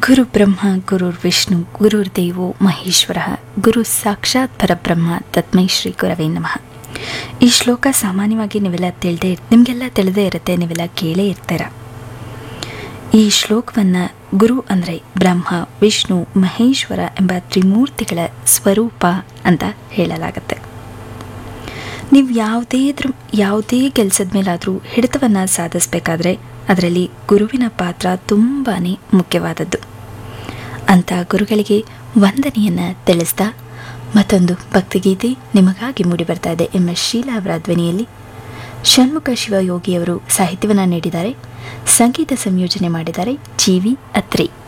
ಗುರು ಬ್ರಹ್ಮ ಗುರುರ್ ವಿಷ್ಣು ಗುರುರ್ ದೇವೋ ಮಹೇಶ್ವರ ಗುರು ಸಾಕ್ಷಾತ್ ಪರಬ್ರಹ್ಮ ತತ್ಮೈ ಶ್ರೀ ಗುರವೇ ನಮಃ ಈ ಶ್ಲೋಕ ಸಾಮಾನ್ಯವಾಗಿ ನೀವೆಲ್ಲ ತಿಳಿದೇ ನಿಮಗೆಲ್ಲ ತಿಳಿದೇ ಇರುತ್ತೆ ನೀವೆಲ್ಲ ಕೇಳೇ ಇರ್ತೀರ ಈ ಶ್ಲೋಕವನ್ನು ಗುರು ಅಂದರೆ ಬ್ರಹ್ಮ ವಿಷ್ಣು ಮಹೇಶ್ವರ ಎಂಬ ತ್ರಿಮೂರ್ತಿಗಳ ಸ್ವರೂಪ ಅಂತ ಹೇಳಲಾಗತ್ತೆ ನೀವು ಯಾವುದೇ ದ್ರ ಯಾವುದೇ ಕೆಲಸದ ಮೇಲಾದರೂ ಹಿಡಿತವನ್ನು ಸಾಧಿಸಬೇಕಾದ್ರೆ ಅದರಲ್ಲಿ ಗುರುವಿನ ಪಾತ್ರ ತುಂಬಾ ಮುಖ್ಯವಾದದ್ದು ಅಂಥ ಗುರುಗಳಿಗೆ ವಂದನೆಯನ್ನು ತಿಳಿಸ್ತಾ ಮತ್ತೊಂದು ಭಕ್ತಿಗೀತೆ ನಿಮಗಾಗಿ ಮೂಡಿಬರ್ತಾ ಇದೆ ಎಂ ಎಸ್ ಶೀಲಾ ಅವರ ಧ್ವನಿಯಲ್ಲಿ ಷಣ್ಮುಖ ಶಿವಯೋಗಿಯವರು ಸಾಹಿತ್ಯವನ್ನು ನೀಡಿದ್ದಾರೆ ಸಂಗೀತ ಸಂಯೋಜನೆ ಮಾಡಿದ್ದಾರೆ ಜಿ ವಿ ಅತ್ರಿ